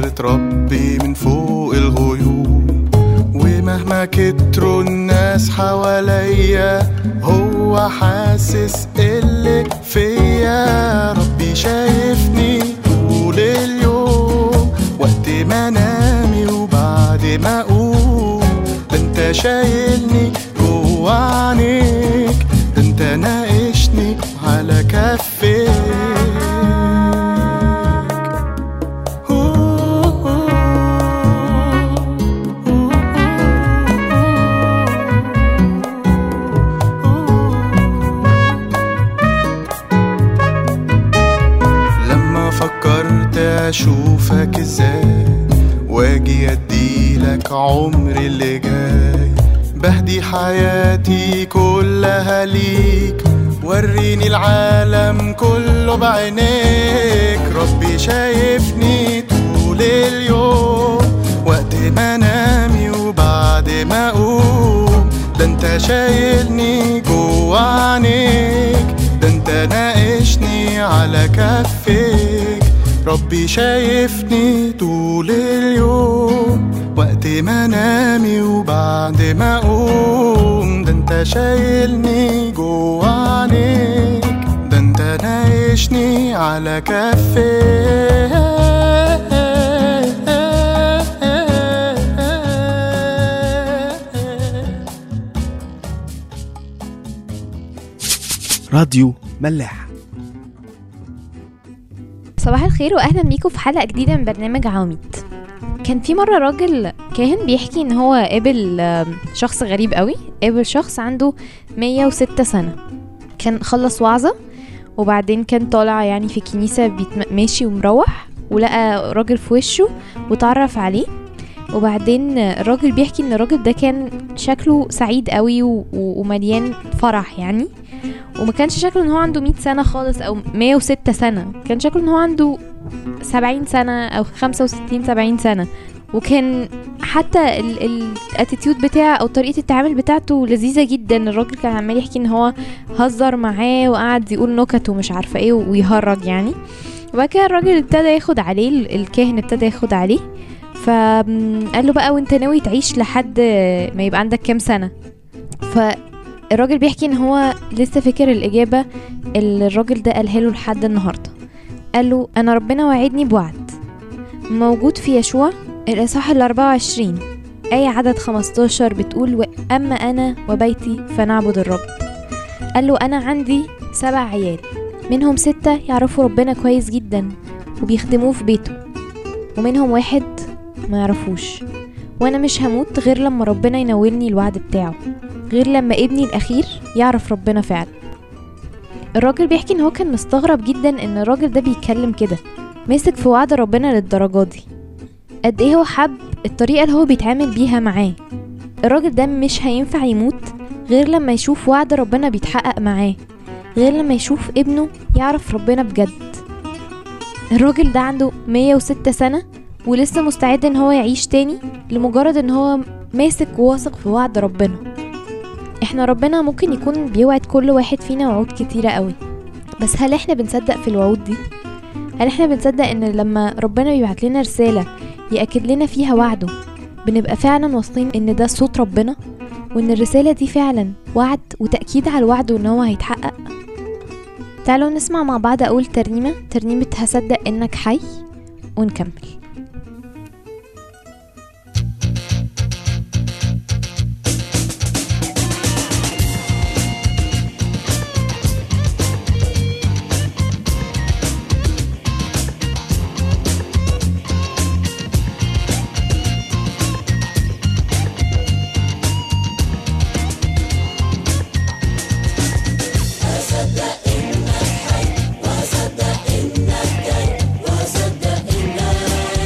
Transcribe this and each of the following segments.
نظرة ربي من فوق الغيوم ومهما كتروا الناس حواليا هو حاسس اللي فيا ربي شايفني طول اليوم وقت ما نامي وبعد ما اقوم ده انت شايلني جوا عينيك ده انت ناقشني على كفيك لما فكرت اشوفك ازاي واجي اديلك عمري اللي جاي بهدي حياتي كلها ليك وريني العالم كله بعينيك ربي شايفني طول اليوم وقت ما نامي وبعد ما اقوم ده انت شايلني جوا عينيك ده انت ناقشني على كفيك ربي شايفني طول اليوم وقت ما نامي وبعد ما اقوم ده انت شايلني جوا عينيك ده انت ناقشني على كفيك راديو ملاح صباح الخير واهلا بيكم في حلقه جديده من برنامج عواميد كان في مره راجل كاهن بيحكي ان هو قابل آم، شخص غريب قوي قابل شخص عنده 106 سنه كان خلص وعظه وبعدين كان طالع يعني في كنيسه بيتم- ماشي ومروح ولقى راجل في وشه وتعرف عليه وبعدين الراجل بيحكي ان الراجل ده كان شكله سعيد قوي و- و- ومليان فرح يعني وما كانش شكله ان هو عنده 100 سنة خالص او 106 سنة كان شكله ان هو عنده 70 سنة او 65 70 سنة وكان حتى الاتيتيود بتاعه او طريقة التعامل بتاعته لذيذة جدا الراجل كان عمال يحكي ان هو هزر معاه وقعد يقول نكت ومش عارفة ايه ويهرج يعني وبعد كده الراجل ابتدى ياخد عليه ال- الكاهن ابتدى ياخد عليه فقال له بقى وانت ناوي تعيش لحد ما يبقى عندك كام سنة فالراجل بيحكي ان هو لسه فاكر الإجابة اللي الراجل ده قالها له لحد النهاردة قال له أنا ربنا وعدني بوعد موجود في يشوع الإصحاح ال 24 آية عدد 15 بتقول وأما أنا وبيتي فنعبد الرب قال له أنا عندي سبع عيال منهم ستة يعرفوا ربنا كويس جدا وبيخدموه في بيته ومنهم واحد ما يعرفوش وأنا مش هموت غير لما ربنا ينولني الوعد بتاعه غير لما ابني الأخير يعرف ربنا فعلا الراجل بيحكي ان هو كان مستغرب جدا ان الراجل ده بيتكلم كده ماسك في وعد ربنا للدرجة دي قد ايه هو حب الطريقة اللي هو بيتعامل بيها معاه الراجل ده مش هينفع يموت غير لما يشوف وعد ربنا بيتحقق معاه غير لما يشوف ابنه يعرف ربنا بجد الراجل ده عنده 106 سنة ولسه مستعد ان هو يعيش تاني لمجرد ان هو ماسك وواثق في وعد ربنا احنا ربنا ممكن يكون بيوعد كل واحد فينا وعود كتيرة قوي بس هل احنا بنصدق في الوعود دي؟ هل احنا بنصدق ان لما ربنا بيبعت لنا رسالة يأكد لنا فيها وعده بنبقى فعلا واثقين ان ده صوت ربنا وان الرسالة دي فعلا وعد وتأكيد على الوعد وان هو هيتحقق تعالوا نسمع مع بعض اقول ترنيمة ترنيمة هصدق انك حي ونكمل وصدق إنك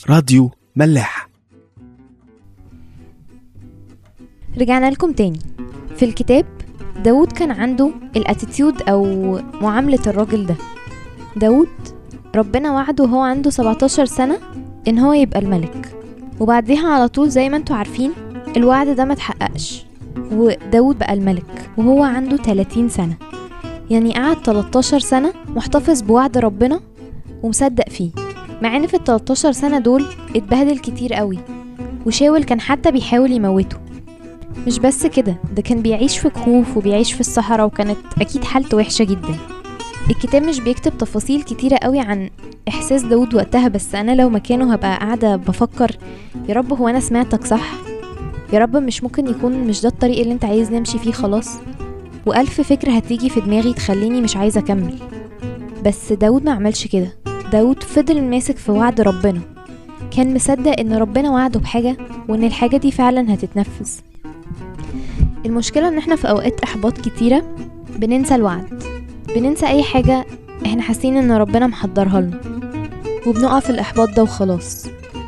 راديو ملاح رجعنا لكم تاني في الكتاب داود كان عنده الاتيتيود او معاملة الراجل ده داود ربنا وعده وهو عنده 17 سنة ان هو يبقى الملك وبعديها على طول زي ما انتوا عارفين الوعد ده ما اتحققش وداود بقى الملك وهو عنده 30 سنة يعني قعد 13 سنة محتفظ بوعد ربنا ومصدق فيه مع ان في ال 13 سنة دول اتبهدل كتير قوي وشاول كان حتى بيحاول يموته مش بس كده ده كان بيعيش في كهوف وبيعيش في الصحراء وكانت اكيد حالته وحشة جدا الكتاب مش بيكتب تفاصيل كتيرة قوي عن احساس داود وقتها بس انا لو مكانه هبقى قاعدة بفكر يا رب هو انا سمعتك صح يا رب مش ممكن يكون مش ده الطريق اللي انت عايز نمشي فيه خلاص والف فكرة هتيجي في دماغي تخليني مش عايزة اكمل بس داود ما عملش كده داود فضل ماسك في وعد ربنا كان مصدق ان ربنا وعده بحاجة وان الحاجة دي فعلا هتتنفذ المشكلة ان احنا في اوقات احباط كتيرة بننسى الوعد بننسى اي حاجة احنا حاسين ان ربنا محضرها لنا وبنقع في الاحباط ده وخلاص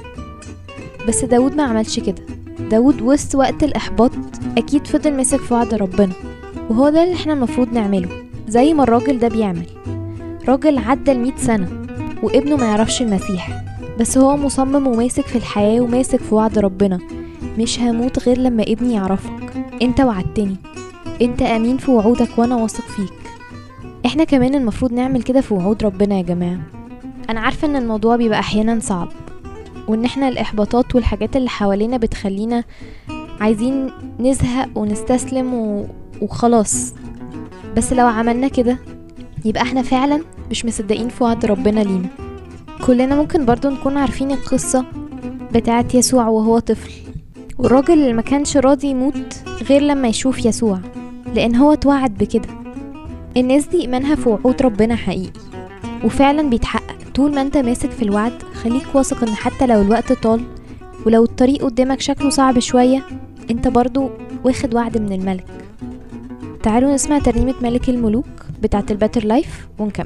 بس داود ما عملش كده داود وسط وقت الاحباط اكيد فضل ماسك في وعد ربنا وهو ده اللي احنا المفروض نعمله زي ما الراجل ده بيعمل راجل عدى المية سنة وابنه ما يعرفش المسيح بس هو مصمم وماسك في الحياة وماسك في وعد ربنا مش هموت غير لما ابني يعرفك انت وعدتني انت امين في وعودك وانا واثق فيك احنا كمان المفروض نعمل كده في وعود ربنا يا جماعة انا عارفة ان الموضوع بيبقى احيانا صعب وان احنا الاحباطات والحاجات اللي حوالينا بتخلينا عايزين نزهق ونستسلم و... وخلاص بس لو عملنا كده يبقى احنا فعلا مش مصدقين في وعد ربنا لينا كلنا ممكن برضو نكون عارفين القصة بتاعت يسوع وهو طفل والراجل اللي ما كانش راضي يموت غير لما يشوف يسوع لان هو اتوعد بكده الناس دي ايمانها في وعود ربنا حقيقي وفعلا بيتحقق طول ما انت ماسك في الوعد خليك واثق ان حتى لو الوقت طال ولو الطريق قدامك شكله صعب شوية انت برضو واخد وعد من الملك تعالوا نسمع ترنيمة ملك الملوك بتاعت الباتر لايف ونكمل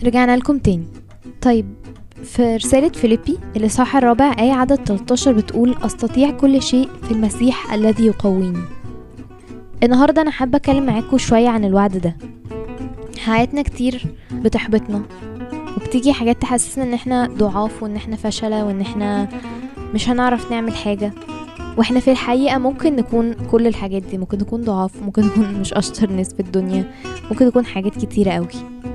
رجعنا لكم تاني طيب في رسالة فيليبي الإصحاح الرابع آية عدد 13 بتقول أستطيع كل شيء في المسيح الذي يقويني النهاردة أنا حابة أتكلم معاكم شوية عن الوعد ده حياتنا كتير بتحبطنا وبتيجي حاجات تحسسنا ان احنا ضعاف وان احنا فشلة وان احنا مش هنعرف نعمل حاجة واحنا في الحقيقة ممكن نكون كل الحاجات دي ممكن نكون ضعاف ممكن نكون مش اشطر ناس في الدنيا ممكن نكون حاجات كتيرة قوي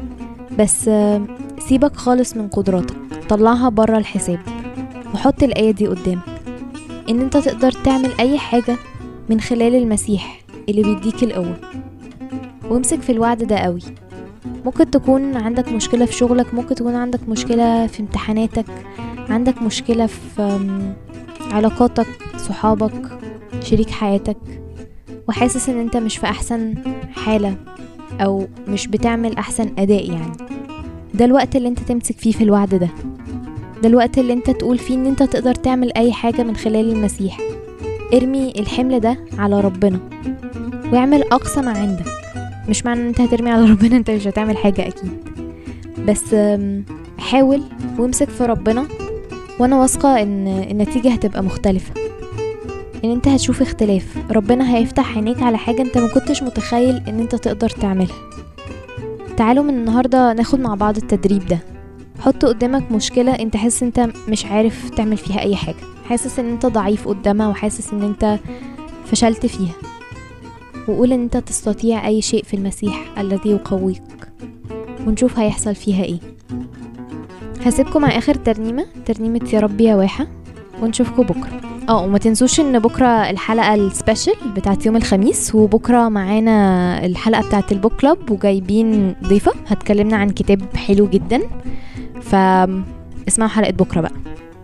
بس آه، سيبك خالص من قدراتك طلعها برا الحساب وحط الآية دي قدامك ان انت تقدر تعمل اي حاجة من خلال المسيح اللي بيديك القوة وامسك في الوعد ده قوي ممكن تكون عندك مشكلة في شغلك ممكن تكون عندك مشكلة في امتحاناتك عندك مشكلة في أم، علاقاتك صحابك شريك حياتك وحاسس ان انت مش في احسن حالة او مش بتعمل احسن اداء يعني ده الوقت اللي انت تمسك فيه في الوعد ده ده الوقت اللي انت تقول فيه ان انت تقدر تعمل اي حاجة من خلال المسيح ارمي الحمل ده على ربنا واعمل اقصى ما عندك مش معنى ان انت هترمي على ربنا انت مش هتعمل حاجة اكيد بس أم، حاول وامسك في ربنا وانا واثقة ان النتيجة هتبقى مختلفة ان انت هتشوف اختلاف ربنا هيفتح عينيك على حاجة انت ما كنتش متخيل ان انت تقدر تعملها تعالوا من النهاردة ناخد مع بعض التدريب ده حط قدامك مشكلة انت حاسس انت مش عارف تعمل فيها اي حاجة حاسس ان انت ضعيف قدامها وحاسس ان انت فشلت فيها وقول ان انت تستطيع اي شيء في المسيح الذي يقويك ونشوف هيحصل فيها ايه هسيبكم مع اخر ترنيمة ترنيمة يا رب يا واحة ونشوفكم بكرة اه وما تنسوش ان بكرة الحلقة السبيشال بتاعت يوم الخميس وبكرة معانا الحلقة بتاعت البوك كلاب وجايبين ضيفة هتكلمنا عن كتاب حلو جدا فاسمعوا حلقة بكرة بقى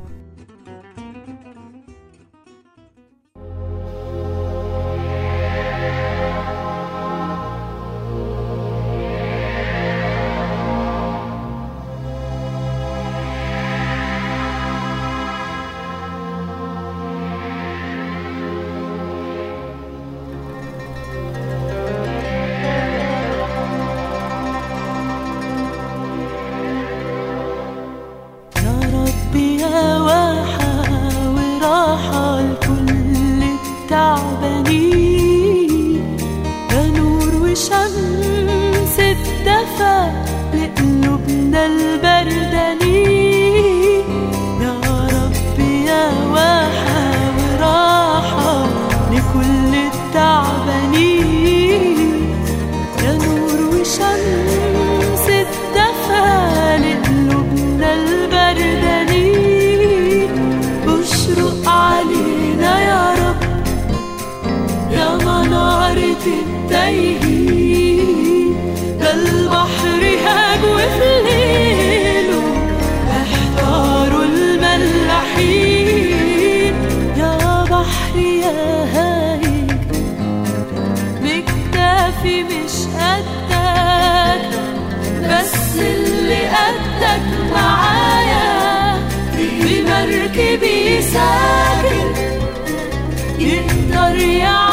يا ربي يا واحة وراحة لكل التعبانين يا نور وشمس الدفا لقلوبنا البردانين يا ربي يا واحة وراحة لكل التعبانين يا نور وشمس الدفا لقلوبنا البردانين اشرق علينا يا رب يا منارة التايهين ده البحر هاج وفي ليله احتاروا الملاحين يا بحر يا هايج بكتافي مش قدك بس اللي قدك معايا بمركبي ساكن يقدر يعمل